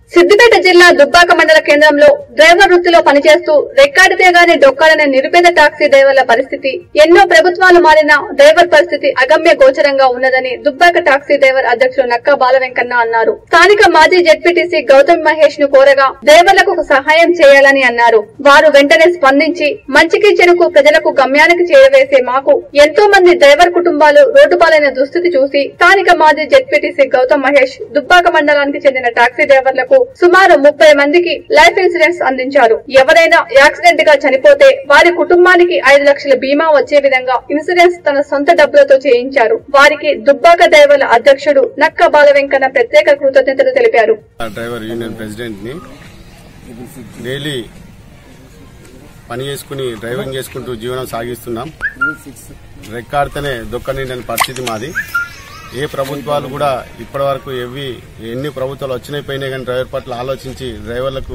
సిద్దిపేట జిల్లా దుబ్బాక మండల కేంద్రంలో డ్రైవర్ వృత్తిలో పనిచేస్తూ రెక్కాడితే గాని డొక్కాలనే నిరుపేద టాక్సీ డ్రైవర్ల పరిస్థితి ఎన్నో ప్రభుత్వాలు మారినా డ్రైవర్ పరిస్థితి అగమ్య గోచరంగా ఉన్నదని దుబ్బాక టాక్సీ డ్రైవర్ అధ్యక్షుడు నక్కా బాలవెంకన్న అన్నారు స్థానిక మాజీ జెడ్పీటీసీ గౌతమ్ మహేష్ ను కోరగా డ్రైవర్లకు ఒక సహాయం చేయాలని అన్నారు వారు వెంటనే స్పందించి మంచికి చెడుకు ప్రజలకు గమ్యానికి చేరవేసే మాకు ఎంతో మంది డ్రైవర్ కుటుంబాలు రోడ్డు పాలైన దుస్థితి చూసి స్థానిక మాజీ జెడ్పీటీసీ గౌతమ్ మహేష్ దుబ్బాక మండలానికి చెందిన టాక్సీ డ్రైవర్లకు సుమారు ముప్పై మందికి లైఫ్ ఇన్సూరెన్స్ అందించారు ఎవరైనా యాక్సిడెంట్ గా చనిపోతే వారి కుటుంబానికి ఐదు లక్షల బీమా వచ్చే విధంగా ఇన్సూరెన్స్ తన సొంత డబ్బులతో చేయించారు వారికి దుబ్బాక డ్రైవర్ల అధ్యక్షుడు నక్క బాలవెంకన్న ప్రత్యేక కృతజ్ఞతలు తెలిపారు డ్రైవర్ యూనియన్ ప్రెసిడెంట్ ని డైలీ పని చేసుకుని డ్రైవింగ్ చేసుకుంటూ జీవనం సాగిస్తున్నాం రెక్కాడితేనే దొక్క నిండని పరిస్థితి మాది ఏ ప్రభుత్వాలు కూడా ఇప్పటి వరకు ఎవి ఎన్ని ప్రభుత్వాలు వచ్చినాయి పోయినాయి కానీ డ్రైవర్ పట్ల ఆలోచించి డ్రైవర్లకు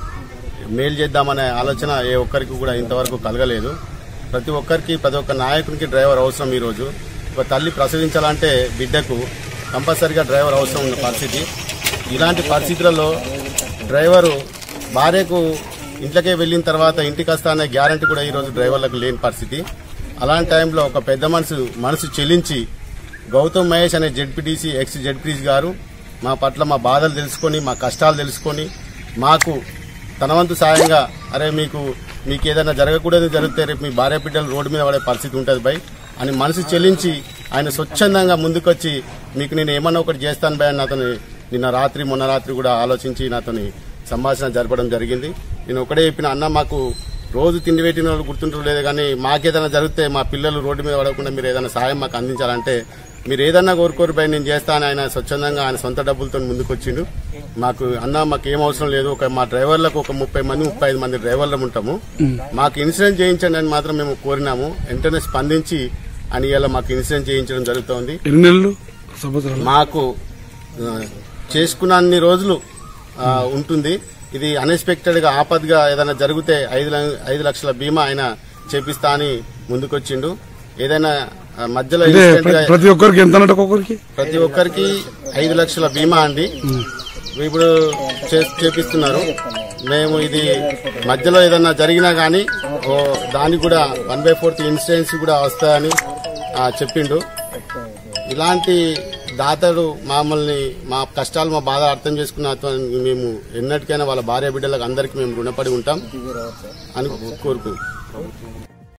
మేలు చేద్దామనే ఆలోచన ఏ ఒక్కరికి కూడా ఇంతవరకు కలగలేదు ప్రతి ఒక్కరికి ప్రతి ఒక్క నాయకునికి డ్రైవర్ అవసరం ఈరోజు ఒక తల్లి ప్రసవించాలంటే బిడ్డకు కంపల్సరిగా డ్రైవర్ అవసరం ఉన్న పరిస్థితి ఇలాంటి పరిస్థితులలో డ్రైవరు భార్యకు ఇంట్లోకే వెళ్ళిన తర్వాత ఇంటికి వస్తా అనే గ్యారంటీ కూడా ఈరోజు డ్రైవర్లకు లేని పరిస్థితి అలాంటి టైంలో ఒక పెద్ద మనసు మనసు చెల్లించి గౌతమ్ మహేష్ అనే జెడ్పీటీసీ ఎక్స్ జెడ్పీటీసీ గారు మా పట్ల మా బాధలు తెలుసుకొని మా కష్టాలు తెలుసుకొని మాకు తన వంతు సాయంగా అరే మీకు మీకు ఏదైనా జరగకూడదు జరిగితే రేపు మీ భార్య బిడ్డలు రోడ్డు మీద పడే పరిస్థితి ఉంటుంది బై అని మనసు చెల్లించి ఆయన స్వచ్ఛందంగా ముందుకొచ్చి మీకు నేను ఏమన్నా ఒకటి చేస్తాను బై అని నాతోని నిన్న రాత్రి మొన్న రాత్రి కూడా ఆలోచించి నాతోని సంభాషణ జరపడం జరిగింది నేను ఒకటే చెప్పిన అన్న మాకు రోజు తిండి పెట్టిన వాళ్ళు గుర్తుంటారు లేదు కానీ మాకేదైనా జరిగితే మా పిల్లలు రోడ్డు మీద పడకుండా మీరు ఏదైనా సాయం మాకు అందించాలంటే మీరు ఏదన్నా కోరుకోరు బై నేను చేస్తాను ఆయన స్వచ్ఛందంగా ఆయన సొంత డబ్బులతో ముందుకొచ్చిండు మాకు అన్న మాకు ఏం అవసరం లేదు ఒక మా డ్రైవర్లకు ఒక ముప్పై మంది ముప్పై ఐదు మంది డ్రైవర్లు ఉంటాము మాకు ఇన్సూరెన్స్ చేయించండి అని మాత్రం మేము కోరినాము వెంటనే స్పందించి అని ఇలా మాకు ఇన్సూరెన్స్ చేయించడం జరుగుతోంది ఎన్ని నెలలు సంవత్సరాలు మాకు ఆ, చేసుకున్న అన్ని రోజులు ఆ, ఉంటుంది ఇది అన్ఎక్స్పెక్టెడ్ గా ఆపదగా ఏదైనా జరిగితే ఐదు ల- ఐదు లక్షల బీమా ఆయన చేపిస్తా అని ముందుకొచ్చిండు ఏదైనా ఆ, మధ్యలో అంటే ఇన్సిడెంట్ గా ప్ర- ప్రతి ఒక్కరికి ఎంత అన్నట్టు ఒక్కొక్కరికి ప్రతి ఒక్కరికి ఐదు లక్షల బీమా అండి ఇప్పుడు చే- చేపిస్తున్నారు మేము ఇది మధ్యలో ఏదన్నా జరిగినా గానీ ఓ దానికి కూడా వన్ బై ఫోర్త్ ఇన్సూరెన్స్ కూడా వస్తాయని ఆ, చెప్పిండు ఇలాంటి దాతడు మమ్మల్ని మా కష్టాలు మా బాధ అర్థం చేసుకున్న అతను మేము ఎన్నటికైనా వాళ్ళ భార్య బిడ్డలకు అందరికీ మేము రుణపడి ఉంటాం అని కోరుకుంటున్నాం